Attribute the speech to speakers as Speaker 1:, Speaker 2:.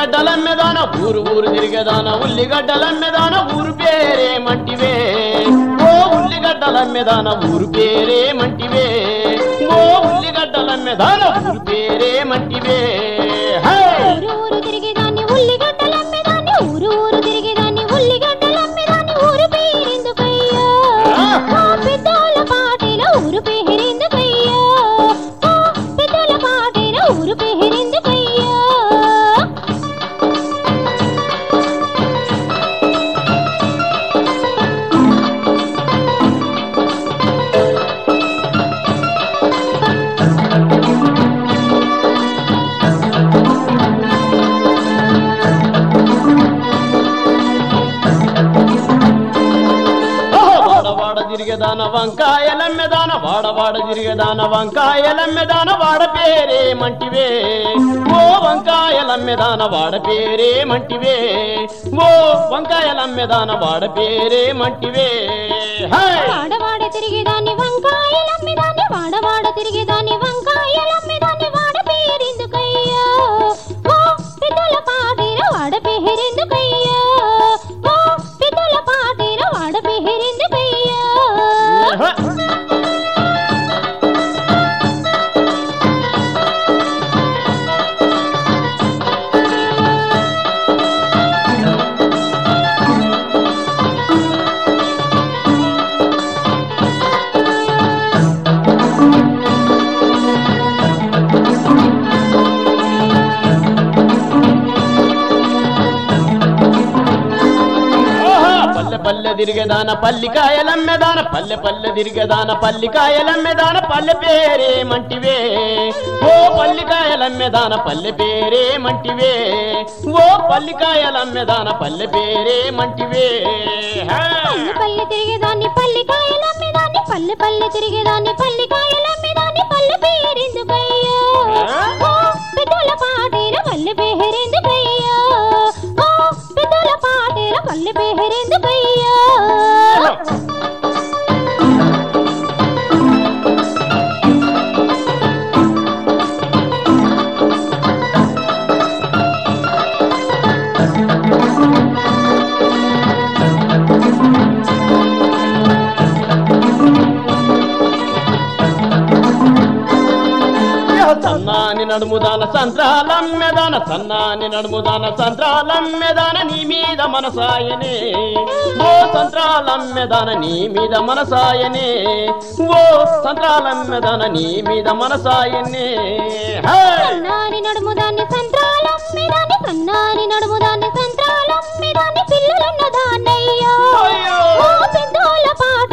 Speaker 1: ఉల్లిగడ్డలమ్మెదాన ఊరు ఊరు తిరిగేదాన ఉల్లిగడ్డలమ్మెదాన ఊరు పేరేమంటివే ఓ ఉల్లిగడ్డలమ్మెదాన ఊరు పేరేమంటివే ఓ ఉల్లిగడ్డలమ్మెదాన ఊరు పేరేమంటివే హే!
Speaker 2: ఊరు ఊరు తిరిగేదాన్ని ఉల్లిగడ్డలమ్మేదాన్ని ఊరు ఊరు తిరిగేదాన్ని ఉల్లిగడ్డలమ్మేదాన్ని ఊరు పేరెందుకయ్యా ఆ పెద్దోళ్ళ పాటేల ఊరు పేరెందుకయ్యా ఆ పెద్దోళ్ళ పాటేల ఊరు పేరెందుకయ్యా
Speaker 1: ఓహో! వాడవాడ తిరిగేదాన వంకాయలమ్మెదాన వాడవాడ తిరిగేదాన వంకాయలమ్మెదాన వాడ పేరేమంటివే ఓ వంకాయలమ్మెదాన వాడ పేరేమంటివే ఓ వంకాయలమ్మెదాన వాడ పేరేమంటివే హే!
Speaker 2: వాడవాడ తిరిగేదాన్ని వంకాయలమ్మేదాన్ని వాడవాడ తిరిగేదాన్ని వంకాయలమ్మేదాన్ని వాడ పేరెందుకయ్యా ఓ పెద్దల పాటేల వాడ పేరెందుకయ్యా ఓ పెద్దల పాటేల వాడ పేరెందుకయ్యా
Speaker 1: హ! ఓహో! పల్లె పల్లె తిరిగేదాన పల్లికాయలమ్మెదాన పల్లె పల్లె తిరిగేదాన పల్లికాయలమ్మెదాన పల్లె పేరేమంటివే ఓ పల్లికాయలమ్మెదాన పల్లె పేరేమంటివే ఓ పల్లికాయలమ్మెదాన పల్లె పేరేమంటివే హే!
Speaker 2: పల్లె పల్లె తిరిగేదాన్ని పల్లికాయలమ్మేదాన్ని పల్లె పల్లె తిరిగేదాన్ని పల్లికాయలమ్మేదాన్ని పల్లె పేరెందుకయ్యా ఓ పెద్దల పాటేల పల్లె పేరెందుకయ్యా ఓ పెద్దల పాటేల పల్లె పేరెందుకయ్యా
Speaker 1: సన్నాని నడుముదాన సంత్రాలమ్మెదాన సన్నాని నడుముదాన సంత్రాలమ్మెదాన నీ మీద మనసాయనే ఓ సంత్రాలమ్మెదాన నీ మీద మనసాయనే ఓ సంత్రాలమ్మెదాన నీ మీద మనసాయనే హే!
Speaker 2: సన్నాని నడుముదాన్ని సంత్రాలమ్మేదాన్ని సన్నాని నడుముదాన్ని సంత్రాలమ్మేదాన్ని పిల్లలున్న దాన్నయ్యా
Speaker 1: అయ్యో!
Speaker 2: ఓ పెద్దోళ్ళ పాట